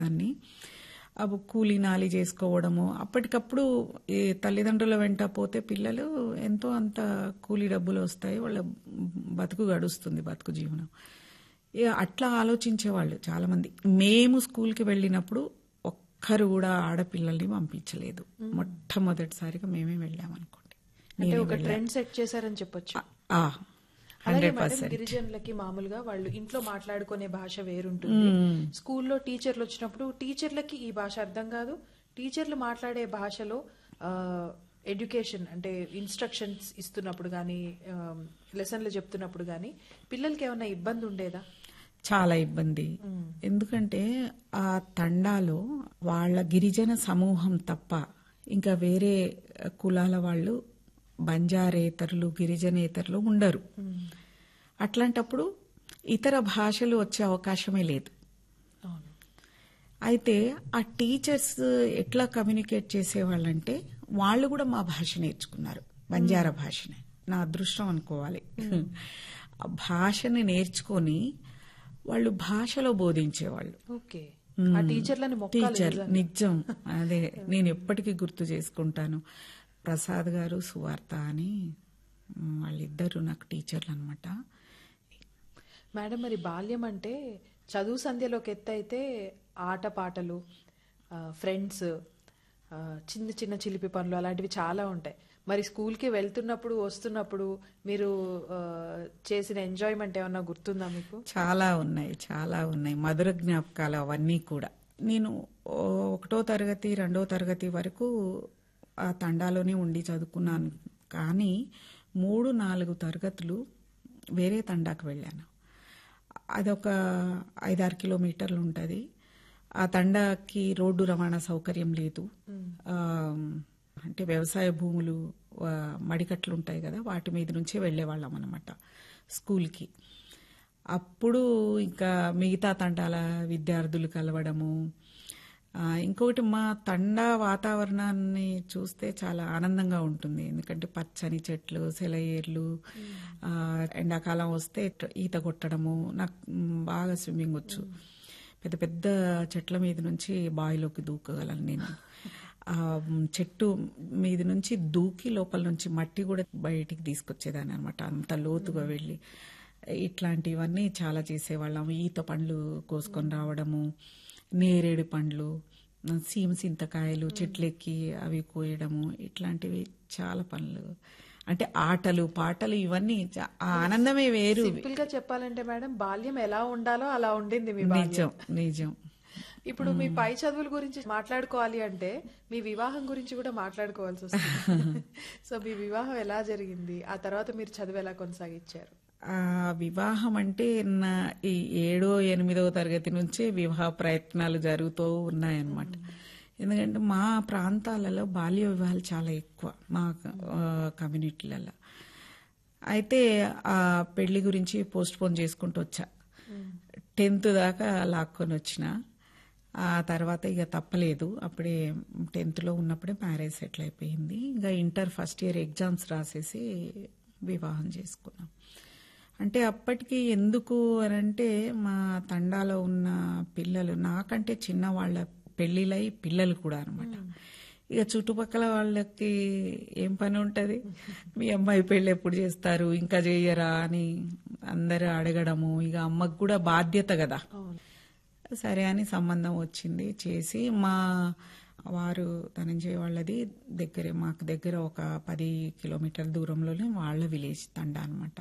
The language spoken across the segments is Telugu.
దాన్ని అవి కూలీ నాలి చేసుకోవడము అప్పటికప్పుడు ఈ తల్లిదండ్రుల వెంట పోతే పిల్లలు ఎంతో అంత కూలీ డబ్బులు వస్తాయి వాళ్ళ బతుకు గడుస్తుంది బతుకు జీవనం ఇక అట్లా ఆలోచించేవాళ్ళు చాలా మంది మేము స్కూల్కి వెళ్ళినప్పుడు ఒక్కరు కూడా ఆడపిల్లల్ని పంపించలేదు మొట్టమొదటిసారిగా మేమే వెళ్ళామనుకోండి అంటే ఒక ట్రెండ్ సెట్ చేశారని చెప్పొచ్చు అలాగే హండ్రెడ్ మేడం పర్సెంట్ గిరిజనులకి మామూలుగా వాళ్ళు ఇంట్లో మాట్లాడుకునే భాష వేరుంటుంది స్కూల్లో టీచర్లు వచ్చినప్పుడు టీచర్లకి ఈ భాష అర్థం కాదు టీచర్లు మాట్లాడే భాషలో ఎడ్యుకేషన్ అంటే ఇన్స్ట్రక్షన్స్ ఇస్తున్నప్పుడు కానీ లెసన్లు చెప్తున్నప్పుడు కానీ పిల్లలకి ఏమైనా ఇబ్బంది ఉండేదా చాలా ఇబ్బంది ఎందుకంటే ఆ తండాలో వాళ్ళ గిరిజన సమూహం తప్ప ఇంకా వేరే కులాల వాళ్ళు బంజారేతరులు గిరిజనేతరులు ఉండరు అట్లాంటప్పుడు ఇతర భాషలు వచ్చే అవకాశమే లేదు అవును అయితే ఆ టీచర్స్ ఎట్లా కమ్యూనికేట్ చేసేవాళ్ళంటే వాళ్ళు కూడా మా భాష నేర్చుకున్నారు బంజారా భాషని నా అదృష్టం అనుకోవాలి ఆ భాషని నేర్చుకొని వాళ్ళు భాషలో బోధించేవాళ్ళు ఓకే ఆ టీచర్లని మొక్కాలి టీచర్ నిజంగా. నిజం అదే నేను ఎప్పటికీ గుర్తు చేసుకుంటాను ప్రసాద్ గారు సువార్త అని మ్, వాళ్ళిద్దరు నాకు టీచర్లు అనమాట మేడం మరి బాల్యం అంటే చదువు సంధ్యలోకి ఎత్తైతే ఆట పాటలు ఫ్రెండ్స్ చిన్న చిన్న చిలిపి పనులు అలాంటివి చాలా ఉంటాయి మరి స్కూల్కి వెళ్తున్నప్పుడు వస్తున్నప్పుడు మీరు ఆ, చేసిన ఎంజాయ్మెంట్ ఏమన్నా గుర్తుందా మీకు చాలా ఉన్నాయి చాలా ఉన్నాయి మధుర జ్ఞాపకాలు అవన్నీ కూడా నేను ఓ, ఒకటో తరగతి రెండో తరగతి వరకు ఆ తండాలోనే ఉండి చదువుకున్నాను కానీ మూడు నాలుగు తరగతులు వేరే తండాకు వెళ్ళాను అదొక ఐదారు కిలోమీటర్లు ఉంటుంది ఆ తండాకి రోడ్డు రవాణా సౌకర్యం లేదు ఆ, అంటే వ్యవసాయ భూములు ఆ, మడికట్లు ఉంటాయి కదా వాటి మీద నుంచే వెళ్ళేవాళ్ళం అనమాట స్కూల్కి అప్పుడు ఇంకా మిగతా తండాల విద్యార్థులు కలవడము ఆ, ఇంకొకటి మా తండా వాతావరణాన్ని చూస్తే చాలా ఆనందంగా ఉంటుంది ఎందుకంటే పచ్చని చెట్లు సెలయేర్లు ఆ, ఎండాకాలం వస్తే ఈత కొట్టడము నాకు మ్, బాగా స్విమ్మింగ్ వచ్చు పెద్ద పెద్ద చెట్ల మీద నుంచి బావిలోకి దూకగలను నేను ఆ మ్, చెట్టు మీద నుంచి దూకి లోపల నుంచి మట్టి కూడా బయటికి తీసుకొచ్చేదాన్ని అనమాట అంత లోతుగా వెళ్ళి ఇట్లాంటివన్నీ చాలా చేసేవాళ్ళం ఈత పండ్లు కోసుకొని రావడము నేరేడు పండ్లు సీమ సింతకాయలు చెట్లెక్కి అవి కోయడము ఇట్లాంటివి చాలా పనులు అంటే ఆటలు పాటలు ఇవన్నీ చా- ఆ ఆనందమే వేరు సింపుల్ గా చెప్పాలంటే మేడం బాల్యం ఎలా ఉండాలో అలా ఉండింది మీ బాల్యం నిజం నిజం ఇప్పుడు మీ పై చదువుల గురించి మాట్లాడుకోవాలి అంటే మీ వివాహం గురించి కూడా మాట్లాడుకోవాల్సి వస్తుంది సో మీ వివాహం ఎలా జరిగింది ఆ తర్వాత మీరు చదువు ఎలా కొనసాగించారు ఆ వివాహం అంటే నా ఈ ఏడో ఎనిమిదవ తరగతి నుంచే వివాహ ప్రయత్నాలు జరుగుతూ ఉన్నాయన్నమాట ఎందుకంటే మా ప్రాంతాలలో బాల్య వివాహాలు చాలా ఎక్కువ మా ఆ, కమ్యూనిటీలలో అయితే ఆ పెళ్లి గురించి పోస్ట్ పోన్ చేసుకుంటూ వచ్చా టెన్త్ దాకా లాక్కొని వచ్చిన ఆ తర్వాత ఇక తప్పలేదు అప్పుడే టెన్త్లో ఉన్నప్పుడే మ్యారేజ్ సెటిల్ అయిపోయింది ఇంకా ఇంటర్ ఫస్ట్ ఇయర్ ఎగ్జామ్స్ రాసేసి వివాహం చేసుకున్నాం అంటే అప్పటికి ఎందుకు అని అంటే మా తండాలో ఉన్న పిల్లలు నాకంటే చిన్న వాళ్ళ పెళ్లిలై పిల్లలు కూడా అనమాట ఇక చుట్టుపక్కల వాళ్ళకి ఏం పని ఉంటది మీ అమ్మాయి పెళ్లి ఎప్పుడు చేస్తారు ఇంకా చేయరా అని అందరూ అడగడము ఇక అమ్మకు కూడా బాధ్యత కదా సరే అని సంబంధం వచ్చింది చేసి మా వారు ధనంజయ వాళ్ళది దగ్గరే మాకు దగ్గర ఒక పది కిలోమీటర్ల దూరంలోనే వాళ్ళ విలేజ్ తండా అనమాట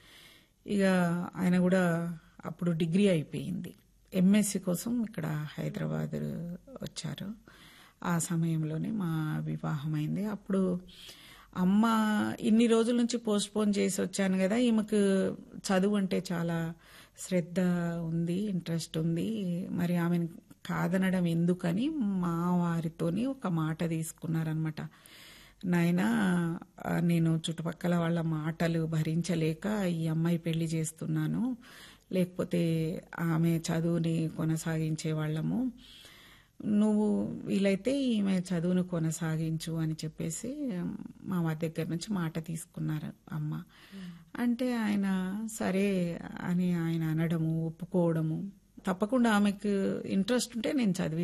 ఇక ఆయన కూడా అప్పుడు డిగ్రీ అయిపోయింది ఎంఎస్సి కోసం ఇక్కడ హైదరాబాద్ వచ్చారు ఆ సమయంలోనే మా వివాహం అయింది అప్పుడు అమ్మ ఇన్ని రోజుల నుంచి పోస్ట్ పోన్ చేసి వచ్చాను కదా ఈమెకు చదువు అంటే చాలా శ్రద్ధ ఉంది ఇంట్రెస్ట్ ఉంది మరి ఆమెను కాదనడం ఎందుకని మా వారితోని ఒక మాట తీసుకున్నారనమాట నాయనా ఆ, నేను చుట్టుపక్కల వాళ్ళ మాటలు భరించలేక ఈ అమ్మాయి పెళ్లి చేస్తున్నాను లేకపోతే ఆమె చదువుని కొనసాగించే వాళ్ళము నువ్వు వీలైతే ఈమె చదువును కొనసాగించు అని చెప్పేసి మా వారి దగ్గర నుంచి మాట తీసుకున్నారు అమ్మ అంటే ఆయన సరే అని ఆయన అనడము ఒప్పుకోవడము తప్పకుండా ఆమెకు ఇంట్రెస్ట్ ఉంటే నేను చదివి